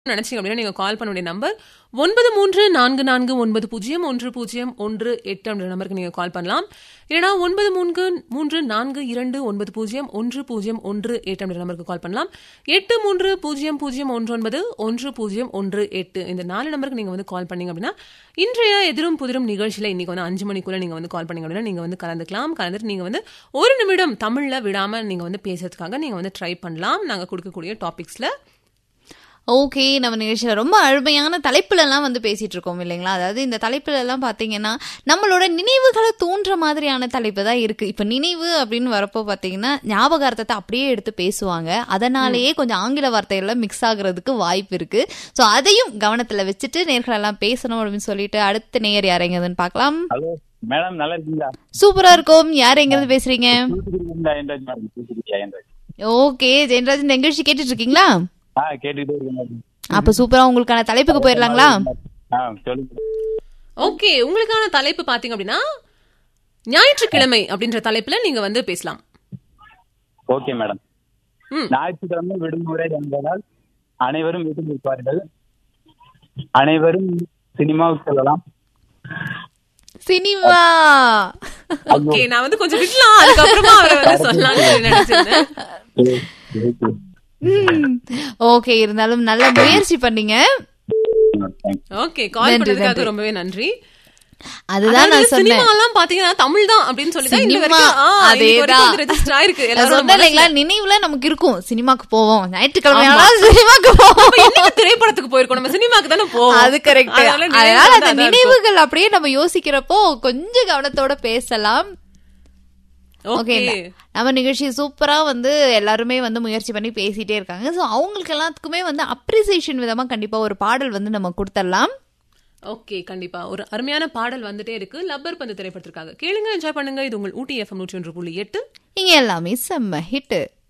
நினைச்சீங்க அப்படின்னா நீங்க கால் பண்ண வேண்டிய நம்பர் ஒன்பது மூன்று நான்கு நான்கு ஒன்பது பூஜ்ஜியம் ஒன்று பூஜ்ஜியம் ஒன்று எட்டு என்ற நம்பருக்கு நீங்க கால் பண்ணலாம் இல்லைனா ஒன்பது மூன்று மூன்று நான்கு இரண்டு ஒன்பது பூஜ்ஜியம் ஒன்று பூஜ்ஜியம் ஒன்று எட்டு என்ற நம்பருக்கு கால் பண்ணலாம் எட்டு மூன்று பூஜ்ஜியம் பூஜ்ஜியம் ஒன்று ஒன்பது ஒன்று பூஜ்ஜியம் ஒன்று எட்டு இந்த நாலு நம்பருக்கு நீங்க வந்து கால் பண்ணீங்க அப்படின்னா இன்றைய எதிரும் புதிரும் நிகழ்ச்சியில இன்னைக்கு வந்து அஞ்சு மணிக்குள்ள நீங்க வந்து கால் பண்ணீங்க அப்படின்னா நீங்க வந்து கலந்துக்கலாம் கலந்துட்டு நீங்க வந்து ஒரு நிமிடம் தமிழ்ல விடாம நீங்க வந்து பேசுறதுக்காக நீங்க வந்து ட்ரை பண்ணலாம் நாங்க கொடுக்கக்கூடிய டாபிக்ஸ்ல ஓகே நம்ம நிகழ்ச்சியில் ரொம்ப அருமையான தலைப்புல எல்லாம் வந்து பேசிட்டு இருக்கோம் இல்லைங்களா அதாவது இந்த தலைப்புல எல்லாம் பாத்தீங்கன்னா நம்மளோட நினைவுகளை தோன்ற மாதிரியான தலைப்பு தான் இருக்கு இப்ப நினைவு அப்படின்னு வரப்போ பாத்தீங்கன்னா ஞாபகார்த்தத்தை அப்படியே எடுத்து பேசுவாங்க அதனாலேயே கொஞ்சம் ஆங்கில வார்த்தைகள்லாம் மிக்ஸ் ஆகுறதுக்கு வாய்ப்பு இருக்கு சோ அதையும் கவனத்துல வச்சுட்டு நேர்கள் எல்லாம் பேசணும் அப்படின்னு சொல்லிட்டு அடுத்த நேயர் யாரைங்கிறதுன்னு பார்க்கலாம் ஹலோ மேடம் நல்லா இருக்கீங்களா சூப்பரா இருக்கும் யார் எங்க இருந்து பேசுறீங்க தூத்துக்குடியிலிருந்து அயன்ராஜ் மேடம் தூத்துக்குடி அயன்ராஜ் ஓகே ஜெயன்ராஜ் இந்த நிகழ்ச்சி கேட்டுட்டு இருக்கீங்களா ஆ கேட்டுக்கிட்டே இருக்கேன் மேடம் அப்ப சூப்பரா உங்களுக்கான தலைப்புக்கு போயிடலாங்களா ஆ சொல்லுங்க ஓகே உங்களுக்கான தலைப்பு பாத்தீங்க அப்படின்னா ஞாயிற்றுக்கிழமை அப்படின்ற தலைப்புல நீங்க வந்து பேசலாம் ஓகே மேடம் ம். ஞாயிற்றுக்கிழமை விடுமுறை என்பதால் அனைவரும் வீட்டில் இருப்பார்கள் அனைவரும் சினிமாவுக்கு செல்லலாம் சினிமா ஓகே நான் வந்து கொஞ்சம் விடலாம் அதுக்கப்புறமா அவரை வந்து சொல்லலாம்னு சொல்லி நினைச்சிருந்தேன் ஓகே இருந்தாலும் நல்ல முயற்சி பண்ணீங்க ஓகே கால் பண்ணதுக்காக ரொம்பவே நன்றி அதுதான் நான் சொன்னேன் சினிமா எல்லாம் பாத்தீங்கன்னா தமிழ் தான் அப்படின்னு சொல்லி தான் இன்ன சினிமா, வரைக்கும் ஆ, இன்னைக்கு வரைக்கும் அதேதான். வந்து register ஆயிருக்கு நான் எல்லாரோட சொன்னேன் இல்லைங்களா மனசுல. நினைவுல நமக்கு இருக்கும் சினிமாக்கு போவோம் ஞாயிற்றுக்கிழமை ஆனாலும் சினிமாக்கு போவோம் அப்ப என்னைக்கு திரைப்படத்துக்கு போயிருக்கோம் நம்ம சினிமாக்கு தானே போவோம் அது கரெக்ட் அதனால நினைவு அதனால வந்து அந்த அதான் இருக்கும். நினைவுகள் அப்படியே நம்ம யோசிக்கிறப்போ கொஞ்சம் கவனத்தோட பேசலாம் ஓகே ஓகே நம்ம நிகழ்ச்சி சூப்பரா வந்து எல்லாருமே வந்து முயற்சி பண்ணி பேசிட்டே இருக்காங்க சோ அவங்களுக்கு எல்லாத்துக்குமே வந்து அப்ரிசியேஷன் விதமா கண்டிப்பா ஒரு பாடல் வந்து நம்ம கொடுத்துடலாம் ஓகே கண்டிப்பா ஒரு அருமையான பாடல் வந்துட்டே இருக்கு லப்பர் பந்து திரைப்படத்திற்காக கேளுங்க என்ஜாய் பண்ணுங்க இது உங்கள் ஊட்டி எஃப்எம் நூற்றி ஒன்று புள்ளி எட்டு இங்க எல்லாமே செம்ம ஹிட்